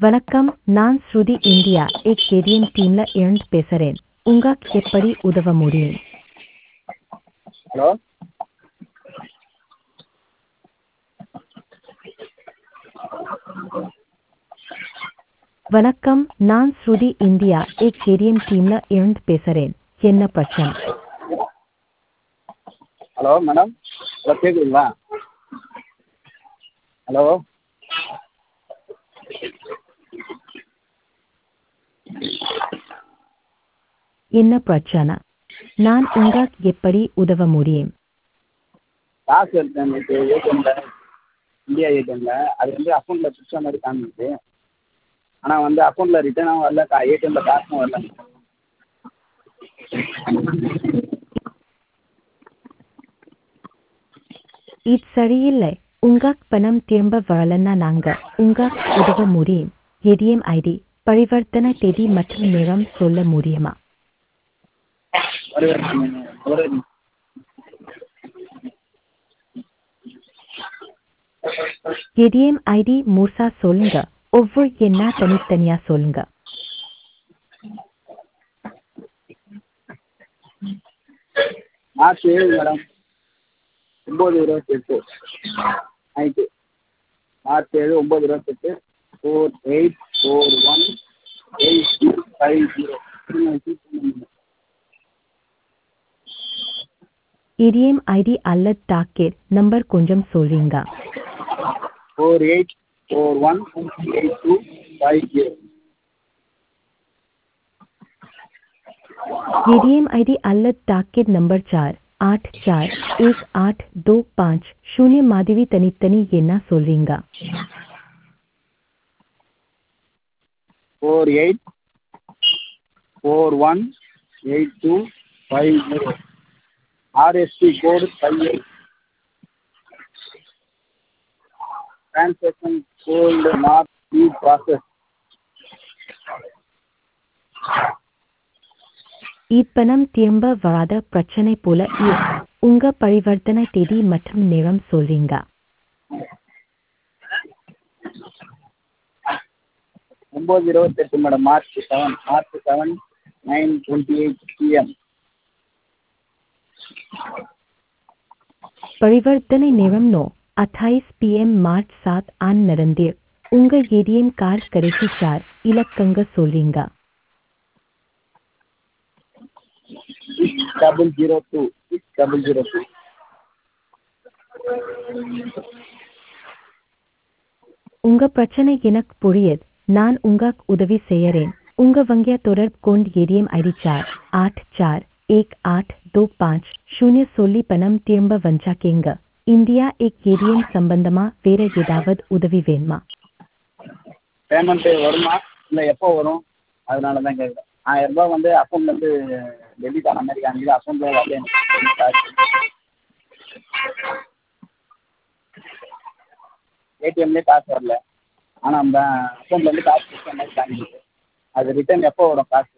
வணக்கம் நான் ஸ்ருதி India egg ATM டீம்ல இருந்து பேசுறேன் உங்களுக்கு எப்படி உதவ முடியும் ஹலோ வணக்கம் நான் ஸ்ருதி இந்தியா எக் ஏடிஎம் டீம்ல இருந்து பேசுறேன் என்ன பிரச்சனை ஹலோ மேடம் ஹலோ கேட்குதுங்களா ஹலோ என்ன பிரச்சனை நான் உங்களுக்கு எப்படி உதவ முடியும் காசு எடுத்தேன் நேற்று ஏடிஎம்மில் இந்தியா ஏடிஎம்மில் அது வந்து அக்கௌண்ட்டில் பிடிச்ச மாதிரி காமிக்குது ஆனால் வந்து அக்கௌண்ட்டில் ரிட்டர்னாகவும் வரல கா ஏடிஎம்மில் காசும் வரல இது சரியில்லை உங்களுக்கு பணம் திரும்ப வரலன்னா நாங்க உங்களுக்கு உதவ முடியும் ஏடிஎம் ஐடி பரிவர்த்தனை தேதி மற்றும் நேரம் சொல்ல முடியுமா ஒரு ஒரு ஏடிஎம் ஐடி மூசா சொல்லுங்க ஒவ்வொரு எண்ணா தனித்தனியா சொல்லுங்க மார்ச் ஏழு மேடம் ஒம்பது இருபத்தெட்டு நைட்டு மார்ச் ஏழு ஒம்பது இருபத்தெட்டு four eight four one eight two five zero ATM ID அல்லது டாக்கெட் நம்பர் கொஞ்சம் சொல்றீங்க four eight four one eight two five zero ATM ID अलग टाकेट नंबर चार आठ चार एक आठ दो पाँच शून्य माधवी तनितनी येना सोलिंगा four eight four one eight two five zero RST code five eight transaction could not be process இப்பணம் திரும்ப வராத பிரச்சனை போல இருக்கு உங்க பரிவர்த்தனை தேதி மற்றும் நேரம் சொல்றீங்க ஒம்பது இருபத்தெட்டு madam March seven March seven nine twenty eight PM परिवर्तन नियम नो 28 पीएम मार्च सात आन नरंदीर उंग एडीएम कार्ड करेसी चार इलक्कंग सोलिंगा six double zero two six double zero two உங்க பிரச்சனை எனக்கு புரியுது நான் உங்களுக்கு உதவி செய்யறேன் உங்க வங்கிய தொடர்பு கொண்டு ஏடிஎம் ஐடி சார் ஆठ चार एक आठ दो पाँच शून्य சொல்லி பணம் திரும்ப வஞ்சாக்கேங்க இந்தியா எக் ஏடிஎம் சம்பந்தமா வேற ஏதாவது உதவி வேணுமா பேமெண்ட்டு வருமா இல்லை எப்போ வரும் அதனால தான் கேட்குறேன் ஆயிரம் ரூபாய் வந்து அக்கௌண்ட்லேருந்து டெபிட் ஆன மாதிரி காமிக்குது அக்கௌண்ட்டில் வரல எனக்கு காசு ஏடிஎம்லேயே காசு வரல ஆனால் நம்ம அக்கௌண்ட்லேருந்து காசு பிடிச்ச மாதிரி காமிக்குது அது ரிட்டர்ன் எப்போ வரும் காசு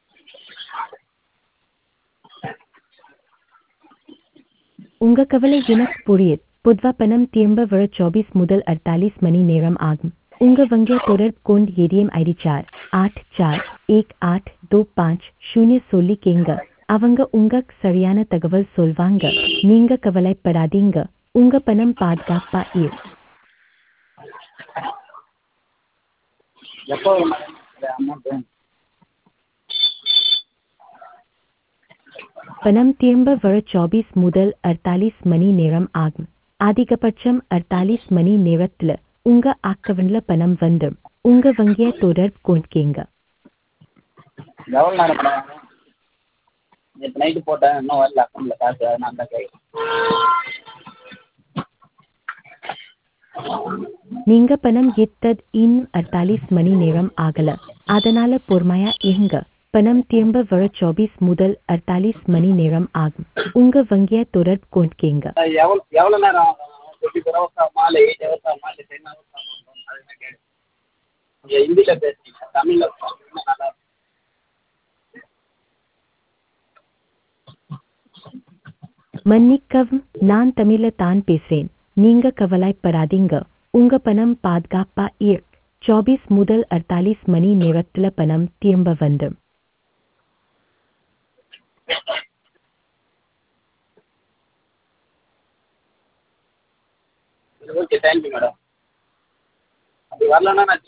உங்க கவலை எனக்கு புரியுது பொதுவா பணம் திரும்ப வர 24 முதல் 48 மணி நேரம் ஆகும் உங்க வங்கிய தொடர்பு கொண்டு ஏடிஎம் ஐடி சார் ஆठ चार एक आठ दो पाँच शून्य சொல்லி கேங்க அவங்க உங்களுக்கு சரியான தகவல் சொல்வாங்க நீங்க கவலைப்படாதீங்க உங்க பணம் பாதுகாப்பா இருக்கு எப்போ வரும் மேடம் இந்த அமௌண்ட்டு பணம் திரும்ப வர 24 முதல் 48 மணி நேரம் ஆகும் அதிகபட்சம் 48 மணி நேரத்துல உங்க அக்கவுண்ட்ல பணம் வந்துடும் உங்க வங்கிய தொடர்பு கொண்டு கேங்க எவ்வளோ நேரம் மேடம் நேற்று நைட்டு போட்டேன் இன்னும் வரல அக்கௌண்ட்டில் காசு அதனால தான் கேட்குறேன் நீங்க பணம் எடுத்தது இன்னும் 48 மணி நேரம் ஆகல அதனால பொறுமையா இருங்க பணம் திரும்ப வர 24 முதல் 48 மணி நேரம் ஆகும் உங்க வங்கிய தொடர்பு கொண்டு கேங்க எவ்வளோ எவ்வளோ நேரம் ஆகும் டுவெண்ட்டி ஃபோர் ஹவர்ஸ் ஆகுமா இல்லை எயிட் ஹவர்ஸ் ஆகுமா இல்லை டென் ஹவர்ஸ் ஆகுமா அதுதான் கேட்குறேன் நீங்கள் ஹிந்தியில் பேசுறீங்க தமிழில் இன்னும் நல்லா இருக்கும் மன்னிக்கவும் நான் தமிழ்ல தான் பேசுறேன் நீங்க கவலைப்படாதீங்க உங்க பணம் பாதுகாப்பா இருக்கு சோபீஸ் முதல் அர்த்தாலிஸ் மணி நேரத்தில் பணம் திரும்ப வந்துடும் சரி ஓகே தேங்க்யூ மேடம் அப்படி வரலன்னா நான்